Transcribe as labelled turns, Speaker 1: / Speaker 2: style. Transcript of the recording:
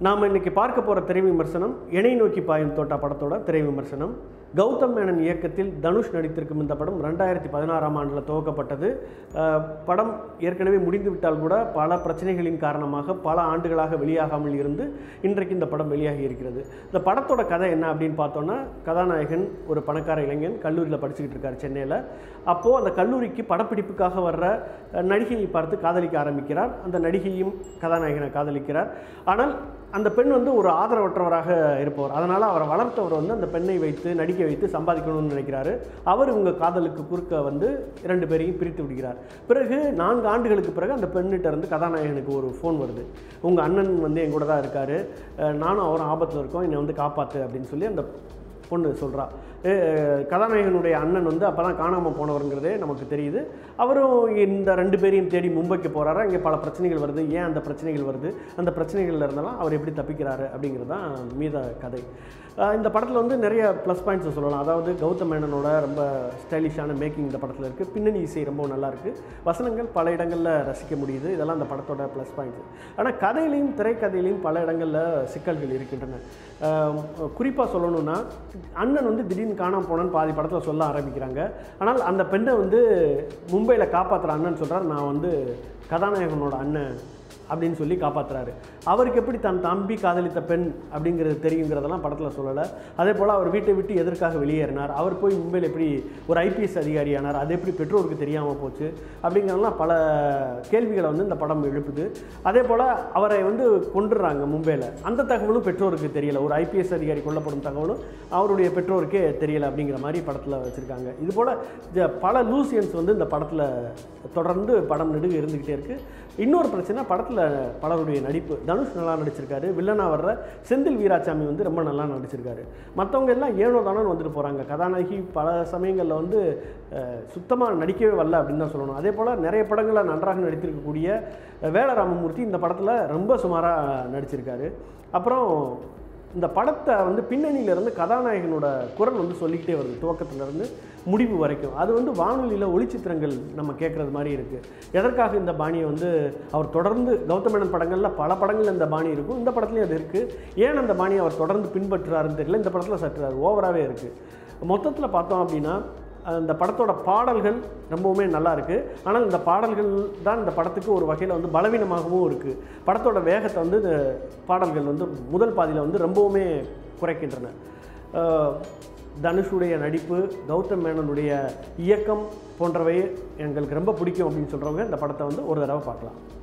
Speaker 1: நாம் இன்னைக்கு பார்க்க போகிற திரை விமர்சனம் இணை நோக்கி பாயும் தோட்டா படத்தோட திரை விமர்சனம் கௌதம் மேனன் இயக்கத்தில் தனுஷ் நடித்திருக்கும் இந்த படம் ரெண்டாயிரத்தி பதினாறாம் ஆண்டில் துவக்கப்பட்டது அஹ், படம் ஏற்கனவே முடிந்து விட்டால் கூட பல பிரச்சனைகளின் காரணமாக பல ஆண்டுகளாக வெளியாகாமல் இருந்து இன்றைக்கு இந்த படம் வெளியாகி இருக்கிறது இந்த படத்தோட கதை என்ன அப்படின்னு பார்த்தோன்னா கதாநாயகன் ஒரு பணக்கார இளைஞன் கல்லூரியில் படிச்சுக்கிட்டு இருக்கார் சென்னையில் அப்போது அந்த கல்லூரிக்கு படப்பிடிப்புக்காக வர்ற அஹ், நடிகையை பார்த்து காதலிக்க ஆரம்பிக்கிறார் அந்த நடிகையும் கதாநாயகனை காதலிக்கிறார் ஆனால் அந்த பெண் வந்து ஒரு ஆதரவற்றவராக இருப்பவர் அதனால் அவரை வளர்த்தவர் வந்து அந்த பெண்ணை வைத்து நடிக்க வைத்து சம்பாதிக்கணும்னு நினைக்கிறாரு அவர் இவங்க காதலுக்கு குறுக்க வந்து இரண்டு பேரையும் பிரித்து விடுகிறார் பிறகு நான்கு ஆண்டுகளுக்கு பிறகு அந்த பெண்ணிட்ட இருந்து கதாநாயகனுக்கு ஒரு ஃபோன் வருது உங்கள் அண்ணன் வந்து என் கூட தான் இருக்கார் நானும் அவரும் ஆபத்தில் இருக்கோம் என்னை வந்து காப்பாற்று அப்படின்னு சொல்லி அந்த பொண்ணு சொல்கிறா கதாநாயகனுடைய அண்ணன் வந்து அப்போ தான் காணாமல் போனவருங்கிறதே நமக்கு தெரியுது அவரும் இந்த ரெண்டு பேரையும் தேடி மும்பைக்கு போகிறாரா இங்கே பல பிரச்சனைகள் வருது ஏன் அந்த பிரச்சனைகள் வருது அந்த பிரச்சனைகள்ல இருந்தெல்லாம் அவர் எப்படி தப்பிக்கிறாரு அப்படிங்கிறது தான் மீத கதை அஹ் இந்த படத்தில் வந்து நிறைய ப்ளஸ் பாயிண்ட்ஸ் சொல்லலாம் அதாவது கௌதம் மேனனோட ரொம்ப ஸ்டைலிஷான மேக்கிங் இந்த படத்தில் இருக்குது பின்னணி இசை ரொம்ப நல்லா இருக்குது வசனங்கள் பல இடங்களில் ரசிக்க முடியுது இதெல்லாம் அந்த படத்தோட ப்ளஸ் பாயிண்ட்ஸ் ஆனால் கதையிலையும் திரைக்கதையிலையும் பல இடங்களில் சிக்கல்கள் இருக்கின்றன குறிப்பாக சொல்லணும்னா அண்ணன் வந்து திடீர்னு காணாம போனேன்னு பாதி படத்தில் சொல்ல ஆரம்பிக்கிறாங்க ஆனால் அந்த பெண்ணை வந்து மும்பையில் காப்பாற்றுற அண்ணன் சொல்கிறார் நான் வந்து கதாநாயகனோட அண்ணன் அப்படின்னு சொல்லி காப்பாற்றுறாரு அவருக்கு எப்படி தன் தம்பி காதலித்த பெண் அப்படிங்கிறது தெரியுங்கிறதெல்லாம் படத்தில் சொல்லலை அதே போல் அவர் வீட்டை விட்டு எதற்காக வெளியேறினார் அவர் போய் மும்பையில் எப்படி ஒரு ஐபிஎஸ் அதிகாரியானார் அது எப்படி பெற்றோருக்கு தெரியாமல் போச்சு அப்படிங்கிறதெல்லாம் பல கேள்விகளை வந்து இந்த படம் எழுப்புது அதே போல் அவரை வந்து கொண்டுடுறாங்க மும்பையில் அந்த தகவலும் பெற்றோருக்கு தெரியல ஒரு ஐபிஎஸ் அதிகாரி கொல்லப்படும் தகவலும் அவருடைய பெற்றோருக்கே தெரியல அப்படிங்கிற மாதிரி படத்தில் வச்சுருக்காங்க இது போல் ஜ- பல லூசியன்ஸ் வந்து இந்த படத்தில் தொடர்ந்து படம் நெடுக இருந்துக்கிட்டே இருக்குது இன்னொரு பிரச்சனை படத்தில் பலருடைய நடிப்பு தனுஷ் நல்லா நடிச்சிருக்காரு வில்லனா வர்ற செந்தில் வீராசாமி வந்து ரொம்ப நல்லா நடிச்சிருக்காரு மற்றவங்க எல்லாம் ஏனோ தானோன்னு வந்துட்டு போகிறாங்க கதாநாயகி பல சமயங்களில் வந்து சுத்தமாக நடிக்கவே வரல அப்படின்னு தான் சொல்லணும் அதே போல் நிறைய படங்களில் நன்றாக நடித்திருக்கக்கூடிய அஹ், வேல ராமமூர்த்தி இந்த படத்தில் ரொம்ப சுமாராக நடிச்சிருக்காரு அப்புறம் இந்த படத்தை வந்து பின்னணியிலேருந்து கதாநாயகனோட குரல் வந்து சொல்லிக்கிட்டே வருது துவக்கத்திலேருந்து முடிவு வரைக்கும் அது வந்து வானொலியில் ஒளிச்சித்திரங்கள் நம்ம கேட்குறது மாதிரி இருக்குது எதற்காக இந்த பாணியை வந்து அவர் தொடர்ந்து கௌதமேனன் படங்களில் பல படங்களில் இந்த பாணி இருக்கும் இந்த படத்துலையும் அது இருக்குது ஏன் அந்த பாணியை அவர் தொடர்ந்து பின்பற்றுறாருன்னு தெரியல இந்த படத்தில் சற்று அது ஓவராகவே இருக்குது மொத்தத்தில் பார்த்தோம் அப்படின்னா அந்த படத்தோட பாடல்கள் ரொம்பவுமே நல்லா இருக்கு ஆனால் இந்த பாடல்கள் தான் இந்த படத்துக்கு ஒரு வகையில் வந்து பலவீனமாகவும் இருக்குது படத்தோட வேகத்தை வந்து இந்த பாடல்கள் வந்து முதல் பாதியில் வந்து ரொம்பவுமே குறைக்கின்றன அஹ், தனுஷுடைய நடிப்பு கௌதம் மேனனுடைய இயக்கம் போன்றவை எங்களுக்கு ரொம்ப பிடிக்கும் அப்படின்னு சொல்கிறவங்க இந்த படத்தை வந்து ஒரு தடவை பார்க்கலாம்